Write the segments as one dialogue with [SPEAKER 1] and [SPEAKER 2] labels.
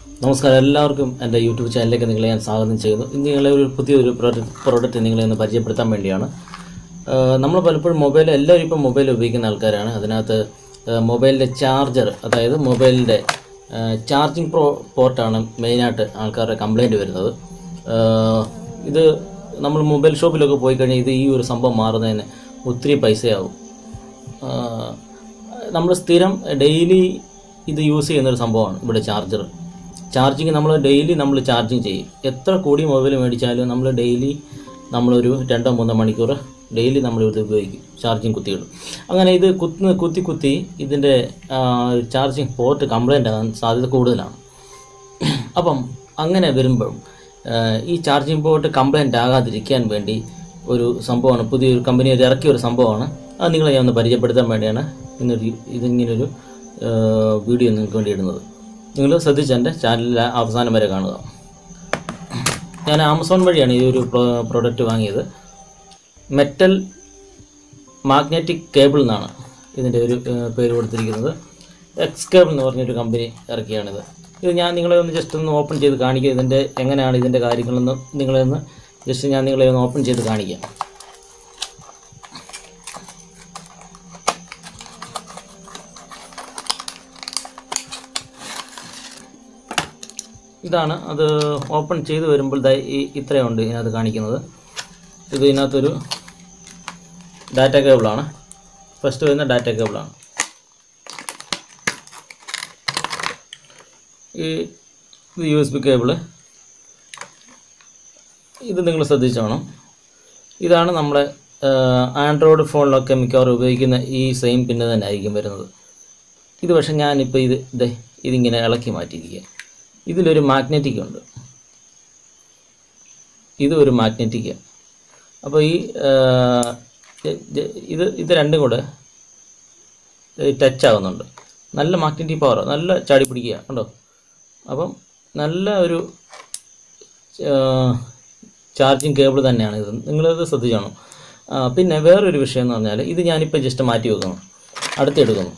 [SPEAKER 1] നമസ്കാരം എല്ലാവർക്കും എൻ്റെ യൂട്യൂബ് ചാനലിലേക്ക് നിങ്ങളെ ഞാൻ സ്വാഗതം ചെയ്യുന്നു ഇന്ന് നിങ്ങളെ ഒരു പുതിയൊരു പ്രോഡക്റ്റ് പ്രോഡക്റ്റ് നിങ്ങളെ ഒന്ന് പരിചയപ്പെടുത്താൻ വേണ്ടിയാണ് നമ്മൾ പലപ്പോഴും മൊബൈൽ എല്ലാവരും ഇപ്പം മൊബൈൽ ഉപയോഗിക്കുന്ന ആൾക്കാരാണ് അതിനകത്ത് മൊബൈലിൻ്റെ ചാർജർ അതായത് മൊബൈലിൻ്റെ ചാർജിങ് പ്രോ പോർട്ടാണ് മെയിനായിട്ട് ആൾക്കാരുടെ കംപ്ലൈൻറ്റ് വരുന്നത് ആ, ഇത് നമ്മൾ മൊബൈൽ ഷോപ്പിലൊക്കെ പോയി കഴിഞ്ഞാൽ ഇത് ഈ ഒരു സംഭവം മാറുന്നതിന് ഒത്തിരി പൈസയാവും നമ്മൾ സ്ഥിരം ഡെയിലി ഇത് യൂസ് ചെയ്യുന്നൊരു സംഭവമാണ് ഇവിടെ ചാർജർ ചാർജിങ് നമ്മൾ ഡെയിലി നമ്മൾ ചാർജിങ് ചെയ്യും എത്ര കൂടി മൊബൈൽ മേടിച്ചാലും നമ്മൾ ഡെയിലി നമ്മളൊരു രണ്ടോ മൂന്നോ മണിക്കൂർ ഡെയിലി നമ്മൾ ഇത് ഉപയോഗിക്കും ചാർജിങ് കുത്തിയിടും അങ്ങനെ ഇത് കുത്തി കുത്തി കുത്തി ഇതിൻ്റെ ചാർജിങ് പോർട്ട് കംപ്ലൈൻ്റ് ആകാൻ സാധ്യത കൂടുതലാണ് അപ്പം അങ്ങനെ വരുമ്പോൾ ഈ ചാർജിങ് പോർട്ട് കംപ്ലൈൻ്റ് ആകാതിരിക്കാൻ വേണ്ടി ഒരു സംഭവമാണ് പുതിയൊരു കമ്പനി ഒരു ഇറക്കിയ ഒരു സംഭവമാണ് അത് നിങ്ങളെ ഞാൻ ഒന്ന് പരിചയപ്പെടുത്താൻ വേണ്ടിയാണ് ഇന്നൊരു ഇതിങ്ങനൊരു ആ, വീഡിയോ നിങ്ങൾക്ക് വേണ്ടി ഇടുന്നത് നിങ്ങൾ ശ്രദ്ധിച്ച് എൻ്റെ ചാനലിൽ അവസാനം വരെ കാണുക ഞാൻ ആമസോൺ വഴിയാണ് ഈ ഒരു പ്രോഡക്റ്റ് വാങ്ങിയത് മെറ്റൽ മാഗ്നറ്റിക് കേബിൾ എന്നാണ് ഇതിൻ്റെ ഒരു ആ, പേര് കൊടുത്തിരിക്കുന്നത് എക്സ് കേബിൾ എന്ന് പറഞ്ഞൊരു കമ്പനി ഇറക്കിയാണിത് ഇത് ഞാൻ നിങ്ങളെ ഒന്ന് ജസ്റ്റ് ഒന്ന് ഓപ്പൺ ചെയ്ത് കാണിക്കുക ഇതിൻ്റെ എങ്ങനെയാണ് ഇതിൻ്റെ കാര്യങ്ങളെന്ന് നിങ്ങളെ ഒന്ന് ജസ്റ്റ് ഞാൻ നിങ്ങളെ ഒന്ന് ഓപ്പൺ ചെയ്ത് കാണിക്കാം ഇതാണ് അത് ഓപ്പൺ ചെയ്ത് വരുമ്പോൾ ദാ ഈ ഇത്രയുണ്ട് ഇതിനകത്ത് കാണിക്കുന്നത് ഇത് ഇതിനകത്തൊരു ഡാറ്റ കേബിളാണ് ഫസ്റ്റ് വരുന്ന ഡാറ്റ കേബിളാണ് ഈ ഇത് യു എസ് ബി കേബിള് ഇത് നിങ്ങൾ ശ്രദ്ധിച്ചോണം ഇതാണ് നമ്മുടെ ആൻഡ്രോയിഡ് ഫോണിലൊക്കെ മിക്കവാറും ഉപയോഗിക്കുന്ന ഈ സെയിം പിന്നെ തന്നെ ആയിരിക്കും വരുന്നത് ഇത് പക്ഷേ ഞാനിപ്പോൾ ഇത് ദേ ഇതിങ്ങനെ ഇളക്കി മാറ്റിയിരിക്കുക ഇതിലൊരു മാഗ്നറ്റിക് ഉണ്ട് ഇത് ഒരു മാഗ്നറ്റിക് അപ്പോൾ ഈ ആ, ജ- ജ- ഇത് ഇത് രണ്ടും കൂടെ ടച്ച് ആകുന്നുണ്ട് നല്ല മാഗ്നറ്റിക് പവർ നല്ല ചാടി പിടിക്കുക കണ്ടോ അപ്പം നല്ല ഒരു ചാർജിങ് കേബിൾ തന്നെയാണ് ഇത് നിങ്ങളിത് ശ്രദ്ധിച്ചോണം ആ, പിന്നെ വേറൊരു വിഷയം എന്ന് പറഞ്ഞാൽ ഇത് ഞാനിപ്പോൾ ജസ്റ്റ് മാറ്റി വെക്കുന്നു അടുത്തെടുക്കുന്നു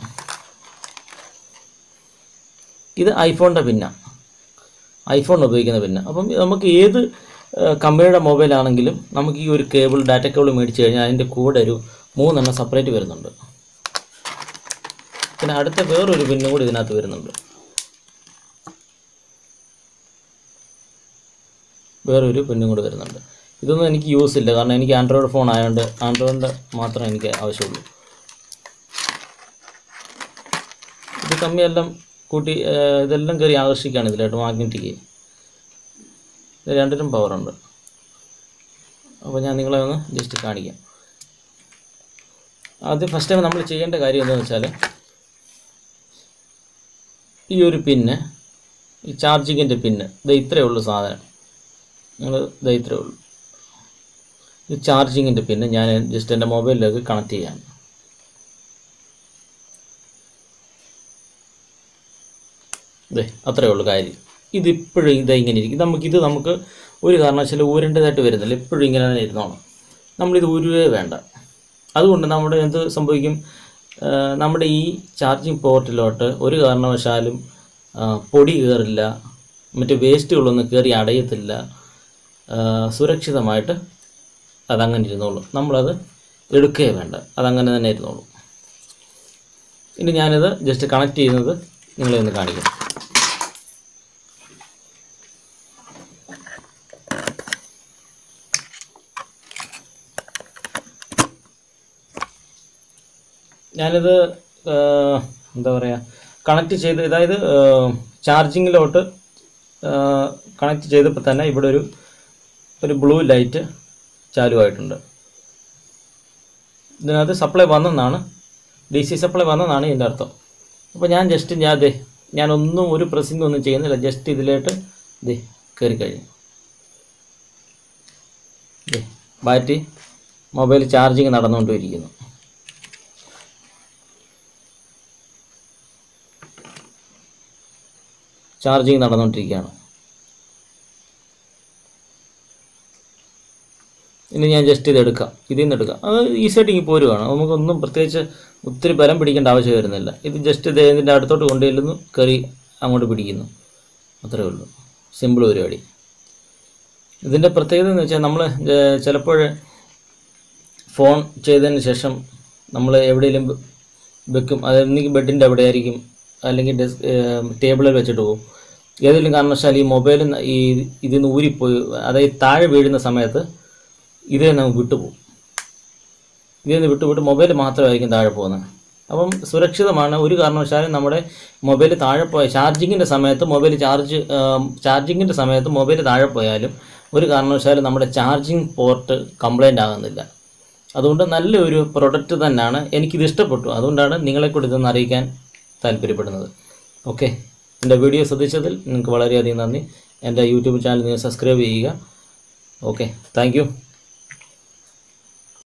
[SPEAKER 1] ഇത് ഐഫോണിൻ്റെ പിന്നാണ് ഐഫോൺ ഉപയോഗിക്കുന്ന പിന്നെ അപ്പം നമുക്ക് ഏത് ആ, കമ്പനിയുടെ മൊബൈലാണെങ്കിലും നമുക്ക് ഈ ഒരു കേബിൾ ഡാറ്റ കേബിൾ മേടിച്ച് കഴിഞ്ഞാൽ അതിൻ്റെ കൂടെ ഒരു മൂന്നെണ്ണം സെപ്പറേറ്റ് വരുന്നുണ്ട് പിന്നെ അടുത്ത വേറൊരു പിന്നും കൂടി ഇതിനകത്ത് വരുന്നുണ്ട് വേറൊരു പിന്നും കൂടി വരുന്നുണ്ട് ഇതൊന്നും എനിക്ക് യൂസ് ഇല്ല കാരണം എനിക്ക് ആൻഡ്രോയിഡ് ഫോൺ ആയതുകൊണ്ട് ആൻഡ്രോയിഡിൻ്റെ മാത്രമേ എനിക്ക് ആവശ്യമുള്ളൂ ഇത് കമ്മിയെല്ലാം കൂട്ടി ആ, ഇതെല്ലാം കയറി ആകർഷിക്കുകയാണ് ഇതിലായിട്ട് മാഗ്നറ്റിക് ഇത് രണ്ടിനും പവറുണ്ട് അപ്പോൾ ഞാൻ നിങ്ങളെ ഒന്ന് ജസ്റ്റ് കാണിക്കാം ആദ്യം ഫസ്റ്റ് ടൈം നമ്മൾ ചെയ്യേണ്ട കാര്യം എന്താണെന്ന് വെച്ചാൽ ഈ ഒരു പിന്ന് ഈ ചാർജിങ്ങിൻ്റെ പിന്ന് ഇത് ഇത്രയേ ഉള്ളൂ സാധനം നിങ്ങൾ ഇത് ഇത്രയേ ഉള്ളൂ ഇത് ചാർജിങ്ങിൻ്റെ പിന്ന് ഞാൻ ജസ്റ്റ് എൻ്റെ മൊബൈലിലേക്ക് കണക്ട് ചെയ്യാൻ ഇതേ അത്രയേ ഉള്ളൂ കാര്യം ഇതിപ്പോഴും ഇതാ ഇങ്ങനെ ഇരിക്കും നമുക്കിത് നമുക്ക് ഒരു കാരണവശാലും ഊരേണ്ടതായിട്ട് വരുന്നില്ല എപ്പോഴും ഇങ്ങനെ തന്നെ ഇരുന്നോണം നമ്മളിത് ഊരുവേ വേണ്ട അതുകൊണ്ട് നമ്മുടെ എന്ത് സംഭവിക്കും ആ, നമ്മുടെ ഈ ചാർജിങ് പോർട്ടിലോട്ട് ഒരു കാരണവശാലും ആ, പൊടി കയറില്ല മറ്റ് വേസ്റ്റുകളൊന്നും കയറി അടയത്തില്ല ആ, സുരക്ഷിതമായിട്ട് അതങ്ങനെ ഇരുന്നോളും നമ്മളത് എടുക്കുകയേ വേണ്ട അതങ്ങനെ തന്നെ ഇരുന്നോളും ഇനി ഞാനിത് ജസ്റ്റ് കണക്ട് ചെയ്യുന്നത് നിങ്ങളെ ഒന്ന് കാണിക്കാം ഞാനിത് ആ, എന്താ പറയുക കണക്ട് ചെയ്ത് അതായത് ചാർജിങ്ങിലോട്ട് കണക്ട് ചെയ്തപ്പോൾ തന്നെ ഇവിടെ ഒരു ഒരു ബ്ലൂ ലൈറ്റ് ചാലുവായിട്ടുണ്ട് ഇതിനകത്ത് സപ്ലൈ വന്നെന്നാണ് ഡി സി സപ്ലൈ വന്നെന്നാണ് ഇതിൻ്റെ അർത്ഥം അപ്പോൾ ഞാൻ ജസ്റ്റ് ഞാൻ അതെ ഞാനൊന്നും ഒരു പ്രസിംഗ് ഒന്നും ചെയ്യുന്നില്ല ജസ്റ്റ് ഇതിലോട്ട് ദേ കയറി കഴിഞ്ഞു ദേ ബാറ്ററി മൊബൈൽ ചാർജിങ് നടന്നുകൊണ്ടിരിക്കുന്നു ചാർജിങ് നടന്നുകൊണ്ടിരിക്കുകയാണ് ഇനി ഞാൻ ജസ്റ്റ് ഇത് എടുക്കാം ഇതിൽ നിന്ന് എടുക്കാം അത് ഈസിയായിട്ട് ഇങ്ങനെ പോരുവാണ് നമുക്കൊന്നും പ്രത്യേകിച്ച് ഒത്തിരി ബലം പിടിക്കേണ്ട ആവശ്യം വരുന്നില്ല ഇത് ജസ്റ്റ് ഇത് ഇതിൻ്റെ അടുത്തോട്ട് കൊണ്ടുചെല്ലുന്നു കയറി അങ്ങോട്ട് പിടിക്കുന്നു അത്രേ ഉള്ളൂ സിമ്പിൾ പരിപാടി ഇതിൻ്റെ പ്രത്യേകത എന്ന് വെച്ചാൽ നമ്മൾ ചിലപ്പോൾ ഫോൺ ചെയ്തതിന് ശേഷം നമ്മൾ എവിടെയെങ്കിലും വെക്കും അതെന്നെങ്കിൽ ബെഡിൻ്റെ അവിടെ ആയിരിക്കും അല്ലെങ്കിൽ ഡെസ്ക് ടേബിളിൽ വെച്ചിട്ട് പോകും ഏതെങ്കിലും കാരണവശാൽ ഈ മൊബൈൽ ഈ ഇതിൽ നിന്ന് ഊരിപ്പോയി അതായത് താഴെ വീഴുന്ന സമയത്ത് ഇതേ നമുക്ക് വിട്ടുപോകും ഇതിൽ നിന്ന് വിട്ടുവിട്ട് മൊബൈൽ മാത്രമായിരിക്കും താഴെ പോകുന്നത് അപ്പം സുരക്ഷിതമാണ് ഒരു കാരണവശാലും നമ്മുടെ മൊബൈൽ താഴെ പോയ ചാർജിങ്ങിൻ്റെ സമയത്ത് മൊബൈൽ ചാർജ് ചാർജിങ്ങിൻ്റെ സമയത്ത് മൊബൈൽ താഴെ പോയാലും ഒരു കാരണവശാലും നമ്മുടെ ചാർജിങ് പോർട്ട് കംപ്ലൈൻ്റ് ആകുന്നില്ല അതുകൊണ്ട് നല്ലൊരു പ്രൊഡക്റ്റ് തന്നെയാണ് എനിക്കിത് ഇഷ്ടപ്പെട്ടു അതുകൊണ്ടാണ് നിങ്ങളെ കൂടി ഇതൊന്ന് അറിയിക്കാൻ താല്പര്യപ്പെടുന്നത് ഓക്കെ എൻ്റെ വീഡിയോ ശ്രദ്ധിച്ചതിൽ നിങ്ങൾക്ക് വളരെയധികം നന്ദി എൻ്റെ യൂട്യൂബ് ചാനൽ നിങ്ങൾ സബ്സ്ക്രൈബ് ചെയ്യുക ഓക്കെ താങ്ക്